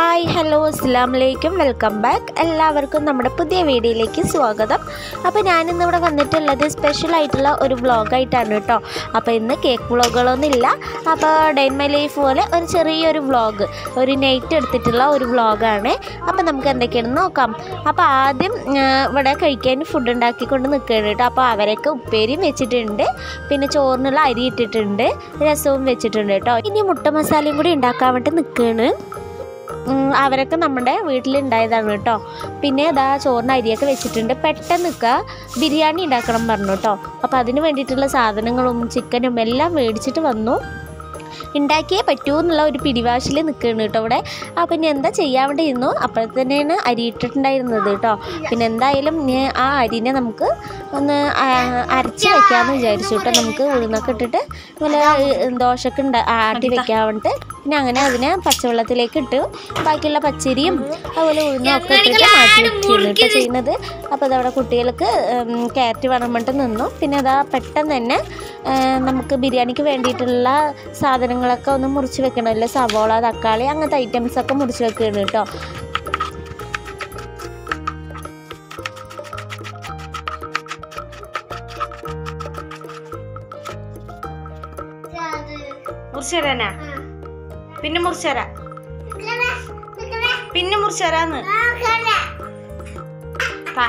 Hi hello അസ്സാം വലൈക്കും welcome back എല്ലാവർക്കും നമ്മുടെ പുതിയ വീഡിയോയിലേക്ക് സ്വാഗതം അപ്പോൾ ഞാനിന്ന് ഇവിടെ വന്നിട്ടുള്ളത് സ്പെഷ്യൽ ആയിട്ടുള്ള ഒരു വ്ളോഗായിട്ടാണ് കേട്ടോ അപ്പോൾ ഇന്ന് കേക്ക് വ്ളോഗുകളൊന്നും ഇല്ല അപ്പോൾ ഡെയിൻ മൈ ലൈഫ് പോലെ ഒരു ചെറിയൊരു വ്ളോഗ് ഒരു നൈറ്റ് എടുത്തിട്ടുള്ള ഒരു വ്ളോഗാണ് അപ്പോൾ നമുക്ക് എന്തൊക്കെയാണെന്ന് നോക്കാം അപ്പോൾ ആദ്യം ആ, ഇവിടെ കഴിക്കാൻ ഫുഡ് ഉണ്ടാക്കിക്കൊണ്ട് നിൽക്കുകയാണ് കേട്ടോ അപ്പോൾ അവരൊക്കെ ഉപ്പേരിയും വെച്ചിട്ടുണ്ട് പിന്നെ ചോറിനുള്ള അരി ഇട്ടിട്ടുണ്ട് രസവും വെച്ചിട്ടുണ്ട് കേട്ടോ ഇനി മുട്ട മസാലയും കൂടി ഉണ്ടാക്കാൻ വേണ്ടി നിൽക്കുകയാണ് ഉം, അവരൊക്കെ നമ്മുടെ വീട്ടിലുണ്ടായതാണ് കേട്ടോ പിന്നെ ഇതാ ചോറിന് അരിയൊക്കെ വെച്ചിട്ടുണ്ട് പെട്ടെന്ന് നിൽക്കുക ബിരിയാണി ഉണ്ടാക്കണം പറഞ്ഞു കേട്ടോ അപ്പോൾ അതിന് വേണ്ടിയിട്ടുള്ള സാധനങ്ങളും ചിക്കനും എല്ലാം മേടിച്ചിട്ട് വന്നു ഉണ്ടാക്കിയേ പറ്റൂ എന്നുള്ള ഒരു പിടിവാശിൽ നിൽക്കുകയാണ് കേട്ടോ ഇവിടെ ആ പിന്നെ എന്താ ചെയ്യാൻ വേണ്ടി ഇരുന്നു അപ്പോഴത്തന്നെയാണ് അരി ഇട്ടിട്ടുണ്ടായിരുന്നത് കേട്ടോ പിന്നെ എന്തായാലും ഞാൻ ആ അരിനെ നമുക്ക് ഒന്ന് ആ, അരച്ച് വെക്കാമെന്ന് വിചാരിച്ചു കേട്ടോ നമുക്ക് ഉഴുന്നൊക്കെ ഇട്ടിട്ട് ഇങ്ങനെ ദോശക്ക് ഉണ്ട ആട്ടി വെക്കാൻ വേണ്ടിയിട്ട് പിന്നെ അങ്ങനെ അതിനെ പച്ചവെള്ളത്തിലേക്ക് ഇട്ട് ബാക്കിയുള്ള പച്ചരിയും അതുപോലെ ഉഴുന്നും ഒക്കെ ഇട്ടിട്ട് മാറ്റി വെക്കുകയാണ് കേട്ടോ ചെയ്യുന്നത് അപ്പോൾ അതവിടെ കുട്ടികൾക്ക് ക്യാരറ്റ് വേണം പറഞ്ഞിട്ട് നിന്നു പിന്നെ അതാ പെട്ടെന്ന് തന്നെ ഉം, നമുക്ക് ബിരിയാണിക്ക് വേണ്ടിയിട്ടുള്ള സാധനങ്ങളൊക്കെ ഒന്ന് മുറിച്ച് വെക്കണമല്ലോ സവോള തക്കാളി അങ്ങനത്തെ ഐറ്റംസ് ഒക്കെ മുറിച്ച് വെക്കുകയാണ് കേട്ടോ മുറിച്ചരാനാ പിന്നെ മുറിച്ചരാ പിന്നെ മുറിച്ചരാന്ന് പാ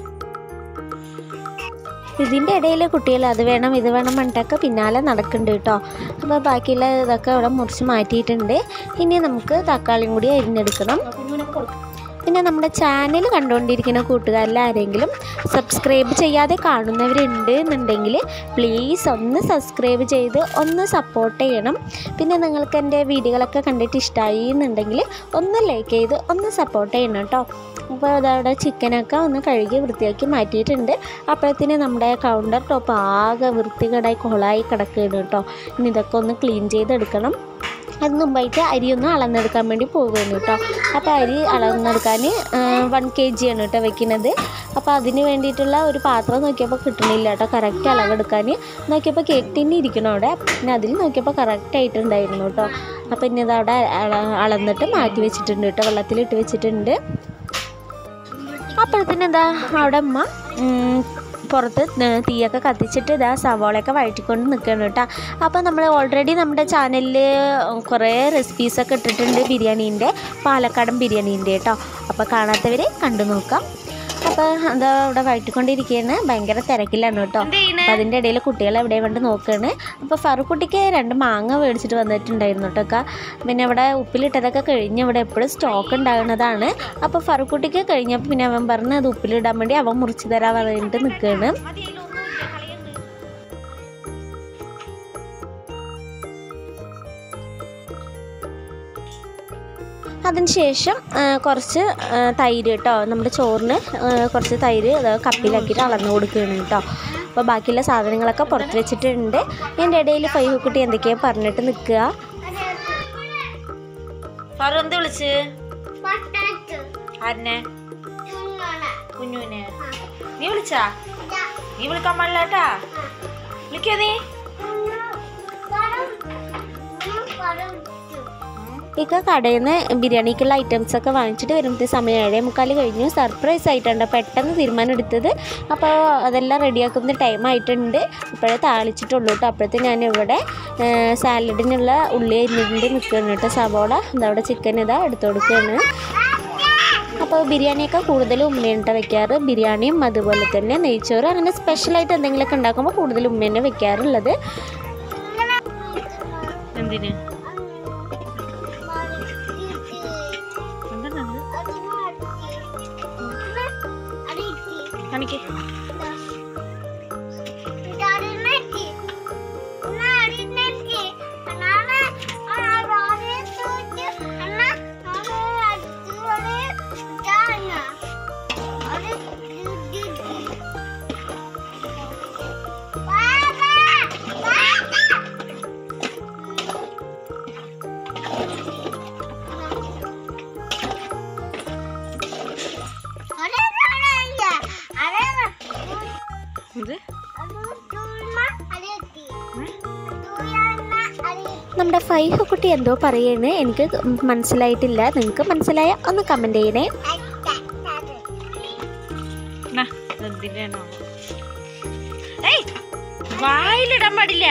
ഇതിൻ്റെ ഇടയിൽ കുട്ടികൾ അത് വേണം ഇത് വേണം പറഞ്ഞിട്ടൊക്കെ പിന്നാലെ നടക്കുന്നുണ്ട് കേട്ടോ അപ്പോൾ ബാക്കിയുള്ള ഇതൊക്കെ ഇവിടെ മുറിച്ച് മാറ്റിയിട്ടുണ്ട് ഇനി നമുക്ക് തക്കാളിയും കൂടി അരിഞ്ഞെടുക്കണം പിന്നെ നമ്മുടെ ചാനൽ കണ്ടുകൊണ്ടിരിക്കുന്ന കൂട്ടുകാരിൽ ആരെങ്കിലും സബ്സ്ക്രൈബ് ചെയ്യാതെ കാണുന്നവരുണ്ട് എന്നുണ്ടെങ്കിൽ പ്ലീസ് ഒന്ന് സബ്സ്ക്രൈബ് ചെയ്ത് ഒന്ന് സപ്പോർട്ട് ചെയ്യണം പിന്നെ നിങ്ങൾക്ക് എൻ്റെ വീഡിയോകളൊക്കെ കണ്ടിട്ട് ഇഷ്ടമായി എന്നുണ്ടെങ്കിൽ ഒന്ന് ലൈക്ക് ചെയ്ത് ഒന്ന് സപ്പോർട്ട് ചെയ്യണം കേട്ടോ അപ്പോൾ അതവിടെ ചിക്കനൊക്കെ ഒന്ന് കഴുകി വൃത്തിയാക്കി മാറ്റിയിട്ടുണ്ട് അപ്പോഴത്തേന് നമ്മുടെ കൗണ്ടർ ടോപ്പ് ആകെ വൃത്തികേടായി കൊളായി കിടക്കുകയാണ് കേട്ടോ ഇനി ഇതൊക്കെ ഒന്ന് ക്ലീൻ ചെയ്തെടുക്കണം അതിന് മുമ്പായിട്ട് അരി ഒന്ന് അളന്നെടുക്കാൻ വേണ്ടി പോവുകയാണ് കേട്ടോ അപ്പോൾ അരി അളന്നെടുക്കാൻ വൺ കെ ജി ആണ് കേട്ടോ വെക്കുന്നത് അപ്പോൾ അതിന് വേണ്ടിയിട്ടുള്ള ഒരു പാത്രം നോക്കിയപ്പോൾ കിട്ടണില്ല കേട്ടോ കറക്റ്റ് അളവെടുക്കാൻ നോക്കിയപ്പോൾ കേക്ക് ടിന്നി ഇരിക്കണം അവിടെ പിന്നെ അതിൽ നോക്കിയപ്പോൾ കറക്റ്റ് ആയിട്ടുണ്ടായിരുന്നു കേട്ടോ അപ്പോൾ ഇനി അതവിടെ അള- അളന്നിട്ട് മാറ്റി വെച്ചിട്ടുണ്ട് കേട്ടോ വെള്ളത്തിലിട്ട് വെച്ചിട്ടുണ്ട് അപ്പോഴത്തേന് എന്താ അവിടെ അമ്മ ഉം, പുറത്ത് ന- തീയൊക്കെ കത്തിച്ചിട്ട് ഇതാ സവാളയൊക്കെ വഴറ്റിക്കൊണ്ട് നിൽക്കുകയാണ് കേട്ടോ അപ്പോൾ നമ്മൾ ഓൾറെഡി നമ്മുടെ ചാനലിൽ കുറേ റെസിപ്പീസൊക്കെ ഇട്ടിട്ടുണ്ട് ബിരിയാണീൻ്റെ പാലക്കാടൻ ബിരിയാണീൻ്റെ കേട്ടോ അപ്പോൾ കാണാത്തവർ കണ്ടു നോക്കാം അപ്പോൾ എന്താ ഇവിടെ വഴറ്റിക്കൊണ്ടിരിക്കുകയാണ് ഭയങ്കര തിരക്കിലാണ് കേട്ടോ എന്ത് ചെയ്യണേ അപ്പോൾ അതിൻ്റെ ഇടയിൽ കുട്ടികളെ എവിടെ വേണ്ടി നോക്കുകയാണ് അപ്പോൾ ഫറുക്കുട്ടിക്ക് രണ്ട് മാങ്ങ മേടിച്ചിട്ട് വന്നിട്ടുണ്ടായിരുന്നു കേട്ടോ അക്ക. പിന്നെ ഇവിടെ ഉപ്പിലിട്ടതൊക്കെ കഴിഞ്ഞ് ഇവിടെ എപ്പോഴും സ്റ്റോക്ക് ഉണ്ടാകുന്നതാണ് അപ്പോൾ ഫറുക്കുട്ടിക്ക് കഴിഞ്ഞപ്പോൾ പിന്നെ അവൻ പറഞ്ഞ് അത് ഉപ്പിലിടാൻ വേണ്ടി അവൻ മുറിച്ച് തരാൻ പറഞ്ഞിട്ട് നിൽക്കുകയാണ് അതിനുശേഷം ആ, കുറച്ച് ആ, തൈര് കേട്ടോ നമ്മുടെ ചോറിന് ആ, കുറച്ച് തൈര് അത് കപ്പിലാക്കിയിട്ട് അളന്ന് കൊടുക്കുകയാണ് കേട്ടോ അപ്പോൾ ബാക്കിയുള്ള സാധനങ്ങളൊക്കെ പുറത്ത് വെച്ചിട്ടുണ്ട് എൻ്റെ ഇടയിൽ ഫൈഹുക്കുട്ടി എന്തൊക്കെയോ പറഞ്ഞിട്ട് നിൽക്കുക ഫറു എന്ത് വിളിച്ച് ആരനെ കുഞ്ഞുവിനെ നീ വിളിച്ചാ നീ വിളിക്കാൻ പാടില്ല കേട്ടാ വിളിക്കോ നീ ഇക്ക കടയിൽ നിന്ന് ബിരിയാണിക്കുള്ള ഐറ്റംസ് ഒക്കെ വാങ്ങിച്ചിട്ട് വരുമ്പോഴത്തെ സമയം ഏഴേ മുക്കാൽ കഴിഞ്ഞു സർപ്രൈസ് ആയിട്ടുണ്ട് പെട്ടെന്ന് തീരുമാനം എടുത്തത് അപ്പോൾ അതെല്ലാം റെഡിയാക്കുന്ന ടൈം ആയിട്ടുണ്ട് ഇപ്പോഴേ താളിച്ചിട്ടുള്ളൂ കേട്ടോ അപ്പോഴത്തെ ഞാൻ ഇവിടെ സാലഡിനുള്ള ഉള്ളി അരിഞ്ഞിട്ടുണ്ട് നിൽക്കുകയാണ് കേട്ടോ സവോള ഇതവിടെ ചിക്കൻ ഇതാ എടുത്തു കൊടുക്കുകയാണ് അപ്പോൾ ബിരിയാണിയൊക്കെ കൂടുതലും ഉമ്മയാണ് കേട്ടോ വെക്കാറ് ബിരിയാണിയും അതുപോലെ തന്നെ നെയ്ച്ചോറ് അങ്ങനെ സ്പെഷ്യലായിട്ട് എന്തെങ്കിലുമൊക്കെ ഉണ്ടാക്കുമ്പോൾ കൂടുതൽ ഉമ്മ തന്നെ വെക്കാറുള്ളത് എന്തിന് എന്താണ് കാണിക്കേ അതെ നമ്മുടെ ഫൈഹ കുട്ടി എന്തോ പറയണേ എനിക്ക് മനസ്സിലായിട്ടില്ല നിങ്ങൾക്ക് മനസ്സിലായ ഒന്ന് കമൻറ്റ് ചെയ്യണേ നാ, എന്തിനാണോ ഏയ് വായിലിടാൻ പാടില്ല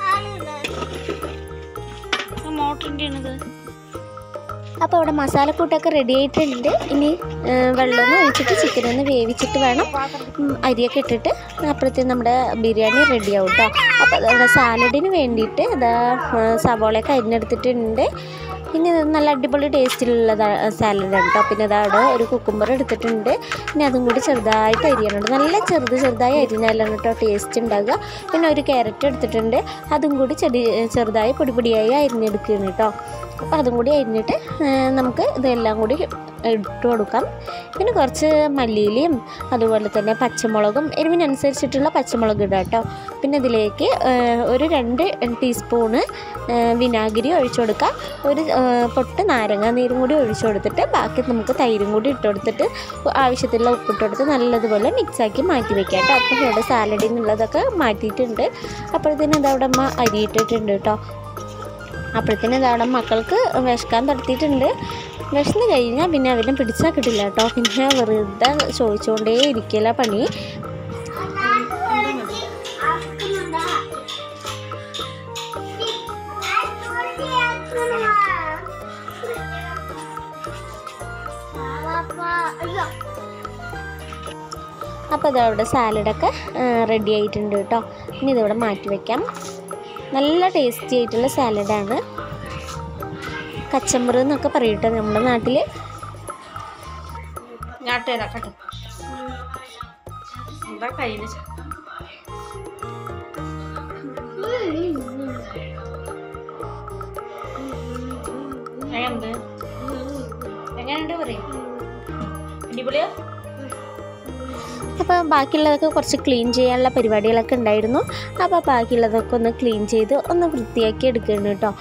മോട്ടറിന്റെ ആണിത് അപ്പോൾ ഇവിടെ മസാലക്കൂട്ടൊക്കെ റെഡി ആയിട്ടുണ്ട് ഇനി ആ, വെള്ളമൊന്ന് ഒഴിച്ചിട്ട് ചിക്കൻ ഒന്ന് വേവിച്ചിട്ട് വേണം ഉം, അരിയൊക്കെ ഇട്ടിട്ട് അപ്പോഴത്തേക്കും നമ്മുടെ ബിരിയാണി റെഡി ആവും കേട്ടോ അപ്പോൾ അവിടെ സാലഡിന് വേണ്ടിയിട്ട് ഇതാ ആ, സവോളയൊക്കെ അരിഞ്ഞെടുത്തിട്ടുണ്ട് പിന്നെ ഇത് നല്ല അടിപൊളി ടേസ്റ്റിലുള്ള സാലഡാണ് കേട്ടോ പിന്നെ ഇതാ അവിടെ ഒരു കുക്കുംബർ എടുത്തിട്ടുണ്ട് പിന്നെ അതും കൂടി ചെറുതായിട്ട് അരിയണുണ്ട് നല്ല ചെറുത് ചെറുതായി അരിഞ്ഞാലാണ് കേട്ടോ ടേസ്റ്റ് ഉണ്ടാകുക പിന്നെ ഒരു ക്യാരറ്റ് എടുത്തിട്ടുണ്ട് അതും കൂടി ചെടി ചെറുതായി പൊടി പൊടിയായി അരിഞ്ഞെടുക്കുകയാണ് കേട്ടോ അപ്പോൾ അതും കൂടി അരിഞ്ഞിട്ട് ആ, നമുക്ക് ഇതെല്ലാം കൂടി ഇട്ട് കൊടുക്കാം പിന്നെ കുറച്ച് മല്ലിയിലയും അതുപോലെ തന്നെ പച്ചമുളകും എരിവിനനുസരിച്ചിട്ടുള്ള പച്ചമുളക് ഇടാം കേട്ടോ പിന്നെ ഇതിലേക്ക് ആ, ഒരു രണ്ട് ടീസ്പൂണ് ആ, വിനാഗിരി ഒഴിച്ചു കൊടുക്കാം ഒരു ആ, പൊട്ട് നാരങ്ങ നീരും കൂടി ഒഴിച്ചു കൊടുത്തിട്ട് ബാക്കി നമുക്ക് തൈരും കൂടി ഇട്ട് കൊടുത്തിട്ട് ആവശ്യത്തിലുള്ള ഉപ്പിട്ട് കൊടുത്ത് നല്ലതുപോലെ മിക്സാക്കി മാറ്റി വെക്കാം കേട്ടോ അപ്പോൾ ഇവിടെ സാലഡിനുള്ളതൊക്കെ മാറ്റിയിട്ടുണ്ട് അപ്പോഴത്തേനും ഇതവിടെ അമ്മ അരിയിട്ടിട്ടുണ്ട് കേട്ടോ അപ്പോഴത്തേനും ഇതവിടെ മക്കൾക്ക് വിശക്കാൻ തുടത്തിയിട്ടുണ്ട് വിശന്ന് കഴിഞ്ഞാൽ പിന്നെ അവരെ പിടിച്ചാൽ കിട്ടില്ല കേട്ടോ പിന്നെ വെറുതെ ചോദിച്ചുകൊണ്ടേ ഇരിക്കില്ല പണി അപ്പോൾ ഇതവിടെ സാലഡൊക്കെ റെഡി ആയിട്ടുണ്ട് കേട്ടോ ഇനി ഇതിവിടെ മാറ്റി വയ്ക്കാം നല്ല ടേസ്റ്റി ആയിട്ടുള്ള സാലഡാണ് കച്ചമ്പർ എന്നൊക്കെ പറയും കേട്ടോ നമ്മുടെ നാട്ടിൽ ഞാട്ടേരാ കട്ട് എന്താ കയ്യില് ച- എങ്ങനുണ്ട് എങ്ങനെയുണ്ട് പറയും അടിപൊളിയാ അപ്പോൾ ബാക്കിയുള്ളതൊക്കെ കുറച്ച് ക്ലീൻ ചെയ്യാനുള്ള പരിപാടികളൊക്കെ ഉണ്ടായിരുന്നു അപ്പോൾ ബാക്കിയുള്ളതൊക്കെ ഒന്ന് ക്ലീൻ ചെയ്ത് ഒന്ന് വൃത്തിയാക്കി എടുക്കണം കേട്ടോ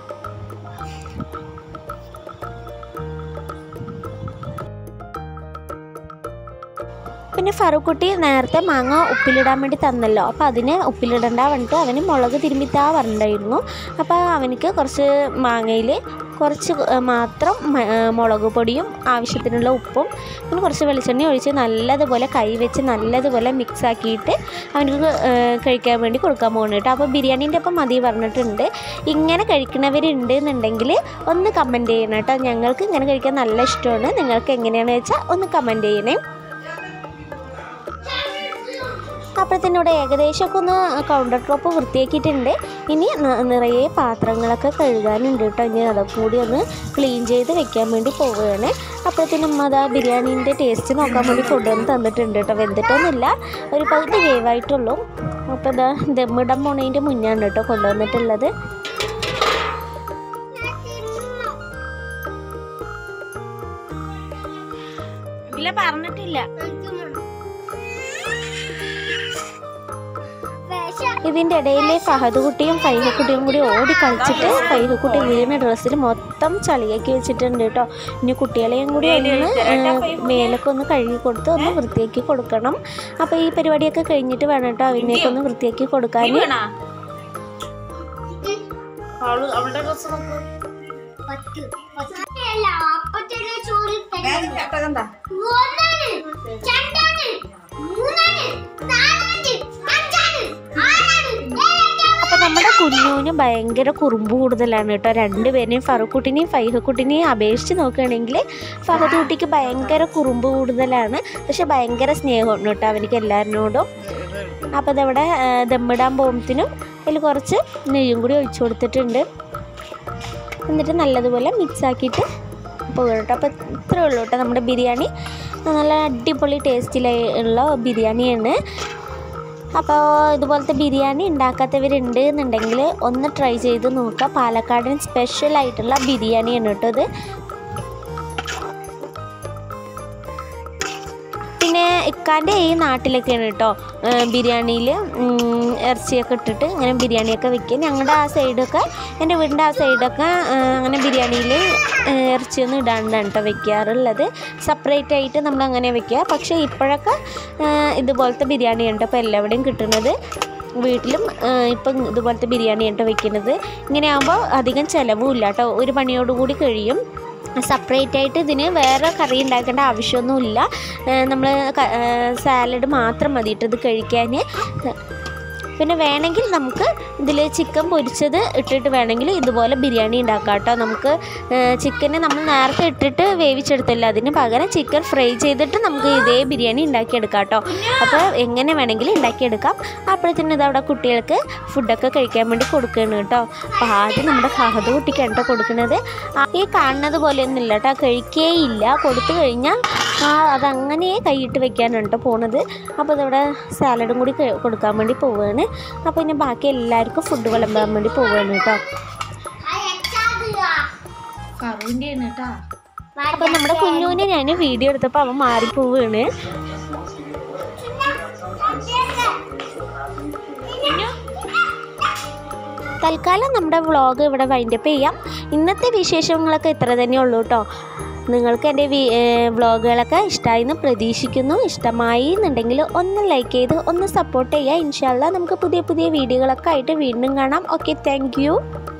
പിന്നെ ഫറൂഖുട്ടി നേരത്തെ മാങ്ങ ഉപ്പിലിടാൻ വേണ്ടി തന്നല്ലോ അപ്പോൾ അതിന് ഉപ്പിലിടണ്ട പറഞ്ഞിട്ട് അവന് മുളക് തിരുമ്മിത്താ പറഞ്ഞിട്ടുണ്ടായിരുന്നു അപ്പോൾ അവനിക്ക് കുറച്ച് മാങ്ങയിൽ കുറച്ച് മാത്രം മ- ആ, മുളക് പൊടിയും ആവശ്യത്തിനുള്ള ഉപ്പും പിന്നെ കുറച്ച് വെളിച്ചെണ്ണ ഒഴിച്ച് നല്ലതുപോലെ കൈ വെച്ച് നല്ലതുപോലെ മിക്സ് ആക്കിയിട്ട് അവനക്ക് ആ, കഴിക്കാൻ വേണ്ടി കൊടുക്കാൻ പോകുന്നു കേട്ടോ അപ്പോൾ ബിരിയാണീൻ്റെ ഒപ്പം മതി പറഞ്ഞിട്ടുണ്ട് ഇങ്ങനെ കഴിക്കുന്നവരുണ്ട് എന്നുണ്ടെങ്കിൽ ഒന്ന് കമൻറ്റ് ചെയ്യണം കേട്ടോ ഞങ്ങൾക്ക് ഇങ്ങനെ കഴിക്കാൻ നല്ല ഇഷ്ടമാണ് നിങ്ങൾക്ക് എങ്ങനെയാണെന്ന് വെച്ചാൽ ഒന്ന് കമൻറ്റ് ചെയ്യണേ അപ്പോഴത്തേനും ഇവിടെ ഏകദേശമൊക്കെ ഒന്ന് കൗണ്ടർ ടോപ്പ് വൃത്തിയാക്കിയിട്ടുണ്ട് ഇനി ന- നിറയെ പാത്രങ്ങളൊക്കെ കഴുകാനുണ്ട് കേട്ടോ ഇനി അതൊക്കെ കൂടി ഒന്ന് ക്ലീൻ ചെയ്ത് വെക്കാൻ വേണ്ടി പോവുകയാണ് അപ്പോഴത്തേനും അതാ ബിരിയാണീൻ്റെ ടേസ്റ്റ് നോക്കാൻ വേണ്ടി കൊണ്ടുവന്ന് തന്നിട്ടുണ്ട് കേട്ടോ വെന്തിട്ടൊന്നുമില്ല ഒരു പകുതി വേവായിട്ടുള്ളൂ അപ്പോൾ ഇതാ ദമ്മിടാൻ പോണതിൻ്റെ മുന്നാണ് കേട്ടോ കൊണ്ടുവന്നിട്ടുള്ളത് ഇല്ല പറഞ്ഞിട്ടില്ല ഇതിൻ്റെ ഇടയിൽ ഫഹദ് കുട്ടിയും ഫൈഹക്കുട്ടിയും കൂടി ഓടി കളിച്ചിട്ട് ഫൈഹക്കുട്ടി വീണ ഡ്രസ്സിൽ മൊത്തം ചളിയാക്കി വെച്ചിട്ടുണ്ട് കേട്ടോ ഇനി കുട്ടികളെയും കൂടി ഒന്ന് ഏ, മേലൊക്കെ ഒന്ന് കഴുകി കൊടുത്ത് ഒന്ന് വൃത്തിയാക്കി കൊടുക്കണം അപ്പോൾ ഈ പരിപാടിയൊക്കെ കഴിഞ്ഞിട്ട് വേണം കേട്ടോ അവനെയൊക്കെ ഒന്ന് വൃത്തിയാക്കി കൊടുക്കാൻ നീ വീണാ അവള് അവളുടെ ഡ്രസ് നോക്ക് വേഗം കേട്ടതെന്താ അപ്പോൾ നമ്മുടെ കുഞ്ഞുവിന് ഭയങ്കര കുറുമ്പ് കൂടുതലാണ് കേട്ടോ രണ്ടുപേരെയും ഫറുക്കുട്ടിനെയും ഫൈഹക്കുട്ടിനെയും അപേക്ഷിച്ച് നോക്കുകയാണെങ്കിൽ ഫഹദ് കുട്ടിക്ക് ഭയങ്കര കുറുമ്പ് കൂടുതലാണ് പക്ഷെ ഭയങ്കര സ്നേഹമാണ് കേട്ടോ അവനിക്ക് എല്ലാവരിനോടും അപ്പോൾ അതവിടെ ദമ്മിടാൻ പോകുമ്പത്തിനും അതിൽ കുറച്ച് നെയ്യും കൂടി ഒഴിച്ചു കൊടുത്തിട്ടുണ്ട് എന്നിട്ട് നല്ലതുപോലെ മിക്സ് ആക്കിയിട്ട് പോകും കേട്ടോ അപ്പോൾ ഇത്രയേ ഉള്ളൂ കേട്ടോ നമ്മുടെ ബിരിയാണി നല്ല അടിപൊളി ടേസ്റ്റിലുള്ള ബിരിയാണിയാണ് അപ്പോൾ ഇതുപോലത്തെ ബിരിയാണി ഉണ്ടാക്കാത്തവരുണ്ട് എന്നുണ്ടെങ്കിൽ ഒന്ന് ട്രൈ ചെയ്ത് നോക്കുക പാലക്കാടൻ സ്പെഷ്യൽ ആയിട്ടുള്ള ബിരിയാണിയാണ് കേട്ടോ ഇത് പിന്നെ ഇക്കാൻ്റെ ഈ നാട്ടിലൊക്കെയാണ് കേട്ടോ ബിരിയാണിയിൽ ഇറച്ചിയൊക്കെ ഇട്ടിട്ട് ഇങ്ങനെ ബിരിയാണിയൊക്കെ വെക്കുക ഞങ്ങളുടെ ആ സൈഡൊക്കെ എൻ്റെ വീടിൻ്റെ ആ സൈഡൊക്കെ ആ, അങ്ങനെ ബിരിയാണിയിൽ ഇറച്ചിയൊന്നും ഇടാണ്ടാണ് കേട്ടോ വെക്കാറുള്ളത് സെപ്പറേറ്റ് ആയിട്ട് നമ്മൾ അങ്ങനെ വെക്കുക പക്ഷേ ഇപ്പോഴൊക്കെ ആ, ഇതുപോലത്തെ ബിരിയാണിയാണ് കേട്ടോ ഇപ്പോൾ എല്ലാവിടെയും കിട്ടുന്നത് വീട്ടിലും ആ, ഇപ്പം ഇതുപോലത്തെ ബിരിയാണി ആയിട്ട് വെക്കുന്നത് ഇങ്ങനെ ആകുമ്പോൾ അധികം ചിലവും ഇല്ല കേട്ടോ ഒരു പണിയോടുകൂടി കഴിയും സെപ്പറേറ്റ് ആയിട്ട് ഇതിന് വേറെ കറി ഉണ്ടാക്കേണ്ട ആവശ്യമൊന്നുമില്ല നമ്മൾ സാലഡ് മാത്രം മതി കേട്ടോ ഇത് കഴിക്കാൻ പിന്നെ വേണമെങ്കിൽ നമുക്ക് ഇതിൽ ചിക്കൻ പൊരിച്ചത് ഇട്ടിട്ട് വേണമെങ്കിൽ ഇതുപോലെ ബിരിയാണി ഉണ്ടാക്കാം കേട്ടോ നമുക്ക് ചിക്കനെ നമ്മൾ നേരത്തെ ഇട്ടിട്ട് വേവിച്ചെടുത്തില്ല അതിന് പകരം ചിക്കൻ ഫ്രൈ ചെയ്തിട്ട് നമുക്ക് ഇതേ ബിരിയാണി ഉണ്ടാക്കിയെടുക്കാം കേട്ടോ അപ്പോൾ എങ്ങനെ വേണമെങ്കിലും ഉണ്ടാക്കിയെടുക്കാം അപ്പോഴത്തേനും ഇത് അവിടെ കുട്ടികൾക്ക് ഫുഡൊക്കെ കഴിക്കാൻ വേണ്ടി കൊടുക്കുകയാണ് കേട്ടോ അപ്പോൾ ആദ്യം നമ്മുടെ ഫഹദ് കുട്ടിക്കാണ് കേട്ടോ കൊടുക്കുന്നത് ആ, ഈ കാണുന്നത് പോലെയൊന്നും ഇല്ല കേട്ടോ കഴിക്കേയില്ല കൊടുത്തു കഴിഞ്ഞാൽ ആ അതങ്ങനെ കൈയിട്ട് വെക്കാനാണ് കേട്ടോ പോണത് അപ്പോൾ ഇതവിടെ സാലഡും കൂടി ക- കൊടുക്കാൻ വേണ്ടി പോവുകയാണ് അപ്പോൾ ഇനി ബാക്കി എല്ലാവർക്കും ഫുഡ് വിളമ്പാൻ വേണ്ടി പോവുകയാണ് കേട്ടോ ഫറുവിന്റെ ആണ് കേട്ടാ അപ്പോൾ നമ്മുടെ കുഞ്ഞുവിനെ ഞാൻ വീഡിയോ എടുത്തപ്പോൾ അവൻ മാറിപ്പോവുകയാണ് തൽക്കാലം നമ്മുടെ വ്ളോഗ് ഇവിടെ വൈൻഡപ്പ് ചെയ്യാം ഇന്നത്തെ വിശേഷങ്ങളൊക്കെ ഇത്ര തന്നെ ഉള്ളൂ കേട്ടോ നിങ്ങൾക്ക് എൻ്റെ വ്ളോഗുകളൊക്കെ ഇഷ്ടമായി എന്ന് പ്രതീക്ഷിക്കുന്നു ഇഷ്ടമായി എന്നുണ്ടെങ്കിൽ ഒന്ന് ലൈക്ക് ചെയ്ത് ഒന്ന് സപ്പോർട്ട് ചെയ്യുക ഇൻഷാല്ല നമുക്ക് പുതിയ പുതിയ വീഡിയോകളൊക്കെ ആയിട്ട് വീണ്ടും കാണാം ഓക്കെ താങ്ക്